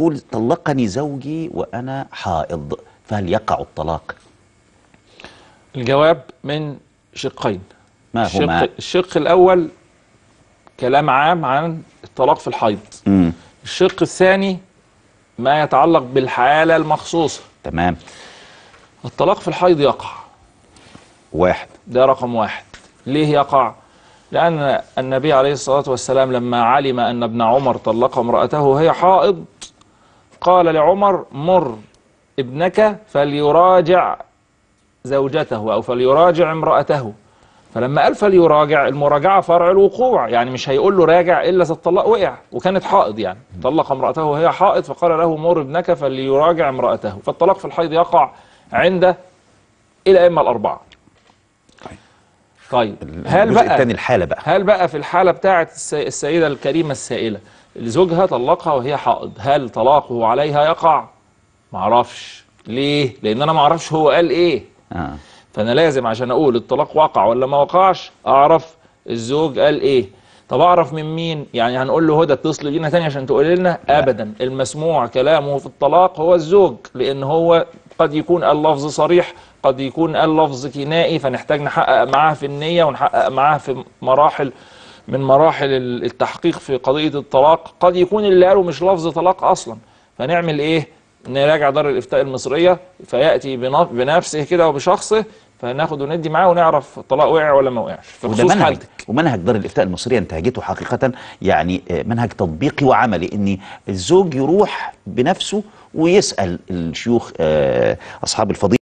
بتقول طلقني زوجي وانا حائض فهل يقع الطلاق الجواب من شقين ما الشق, هما الشق الأول كلام عام عن الطلاق في الحيض مم. الشق الثاني ما يتعلق بالحالة المخصوصة تمام الطلاق في الحيض يقع واحد ده رقم واحد ليه يقع لأن النبي عليه الصلاة والسلام لما علم أن ابن عمر طلق امرأته وهي حائض قال لعمر مر ابنك فليراجع زوجته أو فليراجع امرأته فلما قال فليراجع المراجعة فرع الوقوع يعني مش هيقول له راجع إلا إذا الطلاق وقع وكانت حائض يعني طلق امرأته وهي حائض فقال له مر ابنك فليراجع امرأته فالطلاق في الحيض يقع عند الأئمة الأربعة طيب هل الجزء بقى الثاني الحالة بقى هل بقى في الحالة بتاعة الس- السيدة الكريمة السائلة اللي زوجها طلقها وهي حائض هل طلاقه عليها يقع؟ معرفش ليه؟ لأن أنا معرفش هو قال إيه آه. فأنا لازم عشان أقول الطلاق وقع ولا ما وقعش أعرف الزوج قال إيه طب أعرف من مين؟ يعني هنقول له هدى اتصل بينا تاني عشان تقول لنا أبدا المسموع كلامه في الطلاق هو الزوج لأن هو قد يكون قال لفظ صريح قد يكون قال لفظ كنائي فنحتاج نحقق معاه في النية ونحقق معاه في مراحل من مراحل ال- التحقيق في قضية الطلاق قد يكون اللي قاله مش لفظ طلاق أصلا فنعمل إيه نراجع دار الإفتاء المصرية فيأتي بن- بنفسه كده وبشخصه فناخد وندي معاه ونعرف الطلاق وقع ولا ما وقعش في وده خصوص منهج حالتك ومنهج دار الافتاء المصريه انتهجته حقيقه يعني آه، منهج تطبيقي وعملي ان الزوج يروح بنفسه ويسال الشيوخ آه، اصحاب الفضيله